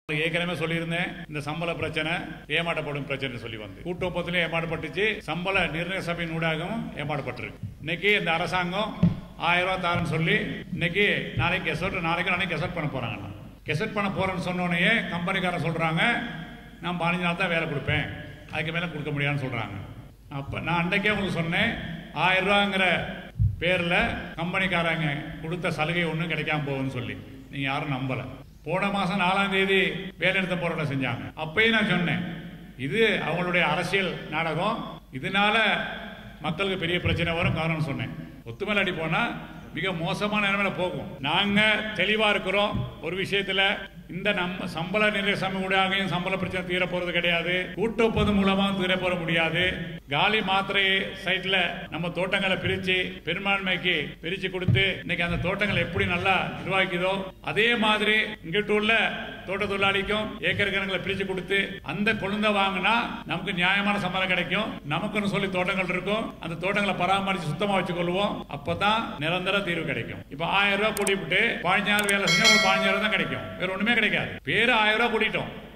ஏற்கனவே சொல்லியிருந்தேன் இந்த சம்பள பிரச்சனை ஏமாற்றப்படும் பிரச்சனை சொல்லி வந்து கூட்டு ஒப்பந்தத்திலே ஏமாற்றப்பட்டுச்சு சம்பள நிர்ணய சபையின் ஊடாகவும் ஏமாற்றப்பட்டிருக்கு இன்னைக்கு இந்த அரசாங்கம் ஆயிரம் ரூபாய் தாரன்னு சொல்லி இன்னைக்கு நாளைக்கு கெசட் நாளைக்கு நாளைக்கு கெசட் பண்ண போறாங்க கெசட் பண்ண போறேன்னு சொன்னோடனே கம்பெனிக்காரன் சொல்றாங்க நான் பதினஞ்சு நாள் தான் வேலை கொடுப்பேன் அதுக்கு மேலே கொடுக்க முடியாதுன்னு சொல்றாங்க அப்போ நான் அன்றைக்கே உங்களுக்கு சொன்னேன் ஆயிரம் ரூபாங்கிற பேரில் கம்பெனிக்காரங்க கொடுத்த சலுகை ஒன்றும் கிடைக்காம போகும்னு சொல்லி நீங்கள் யாரும் நம்பலை போன மாதம் நாலாம் தேதி வேலைநிறுத்த போராட்டம் செஞ்சாங்க அப்பயும் நான் சொன்னேன் இது அவங்களுடைய அரசியல் நாடகம் இதனால மக்களுக்கு பெரிய பிரச்சனை வரும் காரணம் சொன்னேன் ஒத்துமையில் அடி போனா மிக மோசமான நிலைமையில போகும் நாங்க தெளிவா இருக்கிறோம் ஒரு விஷயத்துல இந்த நம்ம சம்பள நிர்ணய சமய ஊடாகையும் சம்பள பிரச்சனை தீர போறது கிடையாது கூட்டு ஒப்பந்தம் மூலமா தீர போற முடியாது காலி மாத்திரை சைட்ல நம்ம தோட்டங்களை பிரிச்சு பெரும்பான்மைக்கு பிரிச்சு கொடுத்து இன்னைக்கு அந்த தோட்டங்களை எப்படி நல்லா நிர்வகிக்குதோ அதே மாதிரி இங்கிட்டு உள்ள தோட்ட தொழிலாளிக்கும் ஏக்கர் கணக்கில் பிரிச்சு கொடுத்து அந்த கொழுந்த வாங்கினா நமக்கு நியாயமான சம்பளம் கிடைக்கும் நமக்குன்னு சொல்லி தோட்டங்கள் இருக்கும் அந்த தோட்டங்களை பராமரிச்சு சுத்தமா வச்சுக்கொள்வோம் அப்பதான் நிரந்தர தீர்வு கிடைக்கும் இப்ப ஆயிரம் ரூபாய் கூட்டிவிட்டு பதினஞ்சு நாள் வேலை செஞ்சா உங்களுக்கு பதினஞ்சாயிரம் தான் கிடைக்கும் வேற ஒண்ணுமே கிடைக்காது பேரு ஆயிரம் ரூபாய் கூட்டிட்டோம்